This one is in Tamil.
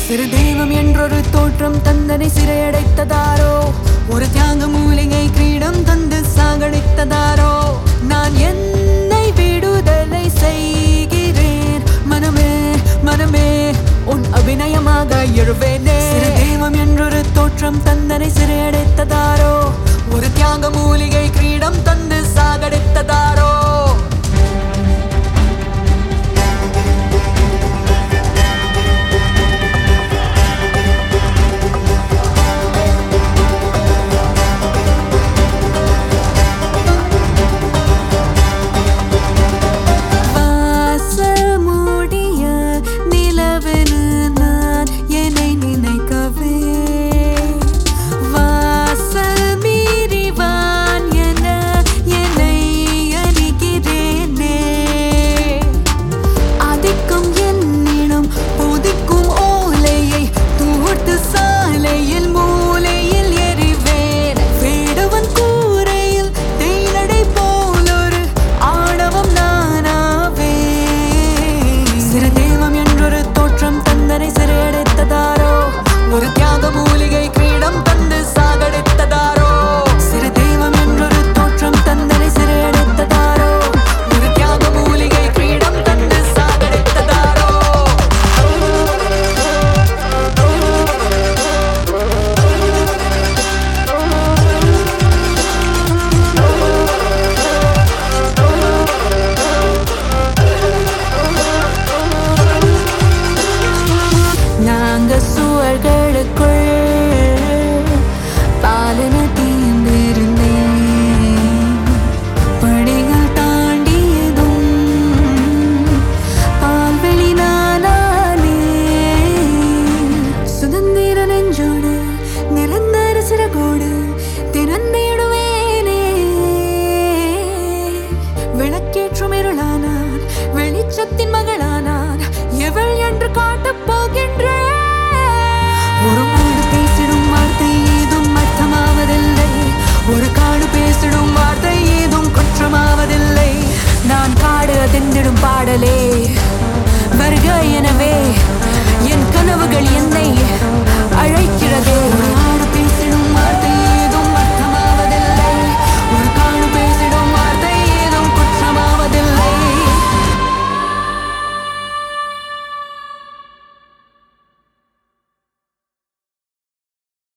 சிறு தெய்வம் என்றொரு தோற்றம் தந்தனை சிறையடைத்ததாரோ ஒரு தியாக மூலிகை கிரீடம் தந்து சாகடித்ததாரோ நான் என்னை விடுதலை செய்கிறேன் மனமே மனமே உன் அபிநயமாக எழுவேனே சிறு தெய்வம் என்றொரு தோற்றம் தந்தனை சிறையடைத்ததாரோ ஒரு தியாக மூலிகை கிரீடம் தந்து